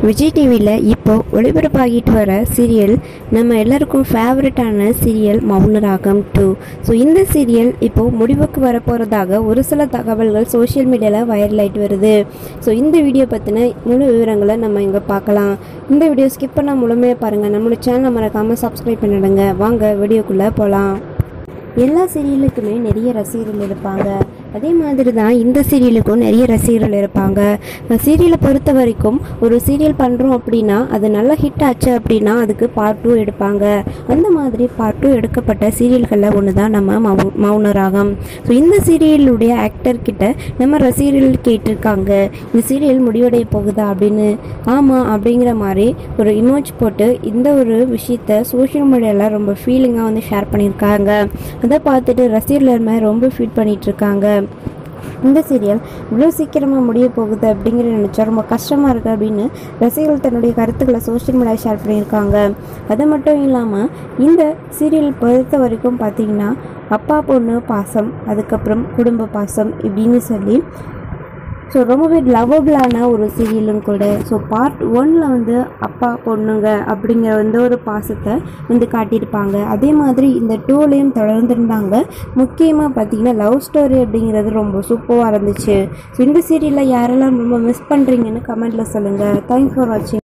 விஜய் டிவியில் இப்போ ஒளிபரப்பாகிட்டு வர சீரியல் நம்ம எல்லாருக்கும் ஃபேவரட்டான சீரியல் மௌனராகம் டூ ஸோ இந்த சீரியல் இப்போ முடிவுக்கு வரப்போகிறதாக ஒரு சில தகவல்கள் சோஷியல் மீடியாவில் வைரல் ஆகிட்டு வருது ஸோ இந்த வீடியோ பற்றின முழு விவரங்களை நம்ம இங்கே பார்க்கலாம் இந்த வீடியோ ஸ்கிப் பண்ணால் முழுமையாக பாருங்கள் நம்மளோட சேனலை மறக்காமல் சப்ஸ்கிரைப் பண்ணிடுங்க வாங்க வீடியோக்குள்ளே போகலாம் எல்லா சீரியலுக்குமே நிறைய ரசிகர்கள் இருப்பாங்க அதே மாதிரி தான் இந்த சீரியலுக்கும் நிறைய ரசிகர்கள் இருப்பாங்க சீரியலை பொறுத்த வரைக்கும் ஒரு சீரியல் பண்ணுறோம் அப்படின்னா அது நல்லா ஹிட் ஆச்சு அப்படின்னா அதுக்கு பார்ட் டூ எடுப்பாங்க அந்த மாதிரி பார்ட் டூ எடுக்கப்பட்ட சீரியல்களில் ஒன்று தான் நம்ம மௌ மௌனராகம் ஸோ இந்த சீரியலுடைய ஆக்டர் கிட்ட நம்ம ரசிகர்கள் கேட்டிருக்காங்க இந்த சீரியல் முடிவடைய போகுதா அப்படின்னு ஆமாம் அப்படிங்கிற மாதிரி ஒரு இமோஜ் போட்டு இந்த ஒரு விஷயத்த சோஷியல் மீடியாவில் ரொம்ப ஃபீலிங்காக வந்து ஷேர் பண்ணியிருக்காங்க அதை பார்த்துட்டு ரசிகர்கள் எல்லாருமே ரொம்ப ஃபீல் பண்ணிட்டு இருக்காங்க இந்த சீரியல் இவ்வளோ சீக்கிரமாக முடிய போகுது அப்படிங்கிற நினச்சா ரொம்ப கஷ்டமாக இருக்குது அப்படின்னு ரசிகர்கள் தன்னுடைய கருத்துக்களை சோஷியல் மீடியா ஷேர் பண்ணியிருக்காங்க அது மட்டும் இல்லாமல் இந்த சீரியல் பொறுத்த வரைக்கும் பார்த்தீங்கன்னா அப்பா பொண்ணு பாசம் அதுக்கப்புறம் குடும்ப பாசம் இப்படின்னு சொல்லி ஸோ ரொம்பவே லவபிளான ஒரு சீரியலும் கூட ஸோ பார்ட் ஒன்னில் வந்து அப்பா பொண்ணுங்க அப்படிங்கிற வந்து ஒரு பாசத்தை வந்து காட்டியிருப்பாங்க அதே மாதிரி இந்த டூலையும் தொடர்ந்துருந்தாங்க முக்கியமாக பார்த்தீங்கன்னா லவ் ஸ்டோரி அப்படிங்கிறது ரொம்ப சூப்பராக இருந்துச்சு ஸோ இந்த சீரியலில் யாரெல்லாம் ரொம்ப மிஸ் பண்ணுறீங்கன்னு கமெண்ட்டில் சொல்லுங்கள் தேங்க்ஸ் ஃபார் வாட்சிங்